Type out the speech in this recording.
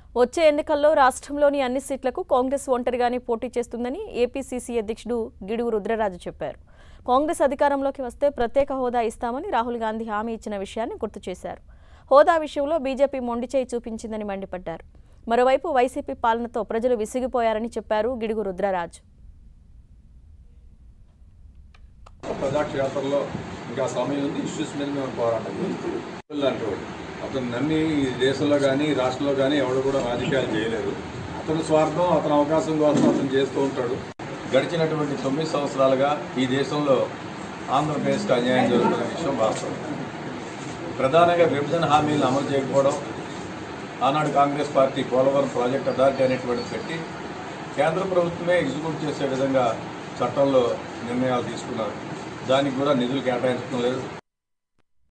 వచ్చే ఎన్నికల్లో రాష్ట్రంలోని అన్ని సీట్లకు కాంగ్రెస్ ఒంటరిగానే పోటీ చేస్తుందని ఏపీసీసీ అధ్యక్షుడు గిడుగు రుద్రరాజు చెప్పారు కాంగ్రెస్ అధికారంలోకి వస్తే ప్రత్యేక హోదా ఇస్తామని రాహుల్ గాంధీ హామీ ఇచ్చిన విషయాన్ని గుర్తు చేశారు హోదా విషయంలో బీజేపీ మొండిచేయి చూపించిందని మండిపడ్డారు మరోవైపు వైసీపీ పాలనతో ప్రజలు విసిగిపోయారని చెప్పారు గిడుగు రుద్రరాజు ప్రజాక్షేత్రంలో ఇంకా సమయం ఉంది ఇష్యూస్ మీద మేము పోరాటం చేస్తాం. లాంటి వాడు అతను నమ్మి ఈ దేశంలో కానీ రాష్ట్రంలో కానీ ఎవడు కూడా రాజకీయాలు చేయలేరు అతని స్వార్థం అతని అవకాశం కోసం అతను చేస్తూ ఉంటాడు గడిచినటువంటి తొమ్మిది సంవత్సరాలుగా ఈ దేశంలో ఆంధ్రప్రదేశ్కి అన్యాయం జరుగుతున్న విషయం వాస్తవం ప్రధానంగా విభజన హామీలను అమలు చేయకపోవడం ఆనాడు Congress party Polavaram project authority అనేటువంటిది పెట్టి కేంద్ర ప్రభుత్వమే ఎగ్జిక్యూట్ చేసే విధంగా చట్టంలో నిర్ణయాలు తీసుకున్నారు దానికి కూడా నిధులు కేటాయించడం లేదు